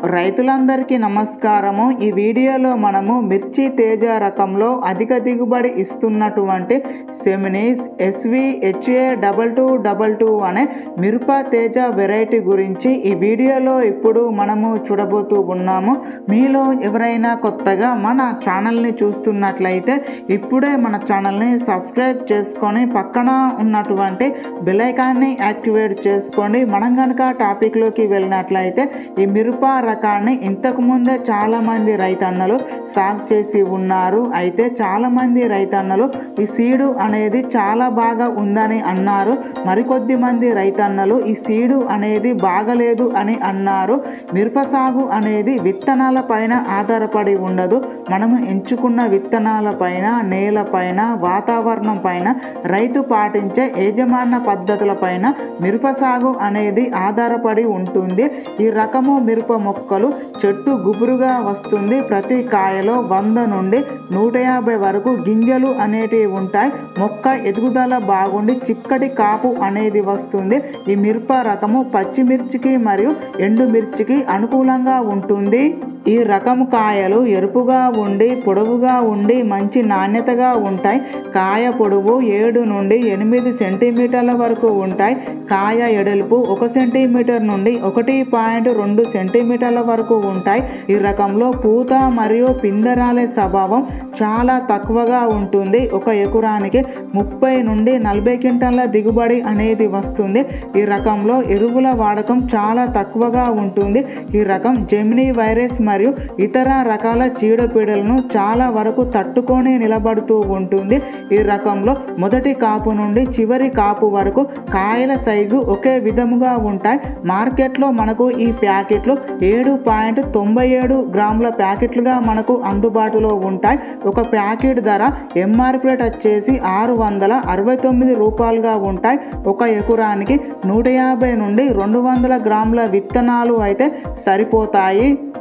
రైతులందరికీ నమస్కారము ఈ వీడియోలో మనము మిర్చి తేజ రకంలో అధిక దిగుబడి ఇస్తున్నటువంటి Seminis SV HA double two double two అనే మిరప తేజ వెరైటీ గురించి ఈ వీడియోలో ఇప్పుడు మనము చూడబోతూ ఉన్నాము మీలో ఎవరైనా కొత్తగా మన ఛానల్ని చూస్తున్నట్లయితే ఇప్పుడే మన ఛానల్ని సబ్స్క్రైబ్ చేసుకొని పక్కన ఉన్నటువంటి బెలైకాన్ని యాక్టివేట్ చేసుకోండి మనం కనుక టాపిక్లోకి వెళ్ళినట్లయితే ఈ మిరప రకాన్ని ఇంతకు ముందే చాలా మంది రైతన్నలు సాగు చేసి ఉన్నారు అయితే చాలా మంది రైతన్నలు ఈ సీడు అనేది చాలా బాగా ఉందని అన్నారు మరికొద్ది మంది రైతన్నలు ఈ సీడు అనేది బాగలేదు అని అన్నారు మిరప సాగు అనేది విత్తనాల పైన ఆధారపడి ఉండదు మనము ఎంచుకున్న విత్తనాల పైన నేల పైన వాతావరణం పైన రైతు పాటించే యాజమాన్య పద్ధతుల పైన మిరప సాగు అనేది ఆధారపడి ఉంటుంది ఈ రకము మిరప మొక్కలు చెట్టు గుబురుగా వస్తుంది ప్రతి కాయలో వంద నుండి నూట యాభై వరకు గింజలు అనేటివి ఉంటాయి మొక్క ఎదుగుదల బాగుండి చిక్కటి కాపు అనేది వస్తుంది ఈ మిరప రకము పచ్చిమిర్చికి మరియు ఎండుమిర్చికి అనుకూలంగా ఉంటుంది ఈ రకం కాయలు ఎరుపుగా ఉండి పొడవుగా ఉండి మంచి నాణ్యతగా ఉంటాయి కాయ పొడవు ఏడు నుండి ఎనిమిది సెంటీమీటర్ల వరకు ఉంటాయి కాయ ఎడల్పు ఒక సెంటీమీటర్ నుండి ఒకటి పాయింట్ రెండు సెంటీమీటర్ల వరకు ఉంటాయి ఈ రకంలో పూత మరియు పిందరాలే స్వభావం చాలా తక్కువగా ఉంటుంది ఒక ఎకరానికి ముప్పై నుండి నలభై క్వింటాల దిగుబడి అనేది వస్తుంది ఈ రకంలో ఎరువుల వాడకం చాలా తక్కువగా ఉంటుంది ఈ రకం జెమినీ వైరస్ మరియు ఇతర రకాల చీడపీడలను చాలా వరకు తట్టుకొని నిలబడుతూ ఉంటుంది ఈ రకంలో మొదటి కాపు నుండి చివరి కాపు వరకు కాయల సైజు ఒకే విధముగా ఉంటాయి మార్కెట్లో మనకు ఈ ప్యాకెట్లు ఏడు పాయింట్ తొంభై ఏడు గ్రాముల ప్యాకెట్లుగా మనకు అందుబాటులో ఉంటాయి ఒక ప్యాకెట్ ధర ఎంఆర్పి రేట్ వచ్చేసి ఆరు వందల అరవై తొమ్మిది రూపాయలుగా ఉంటాయి ఒక ఎకరానికి నూట యాభై నుండి రెండు వందల గ్రాముల విత్తనాలు అయితే సరిపోతాయి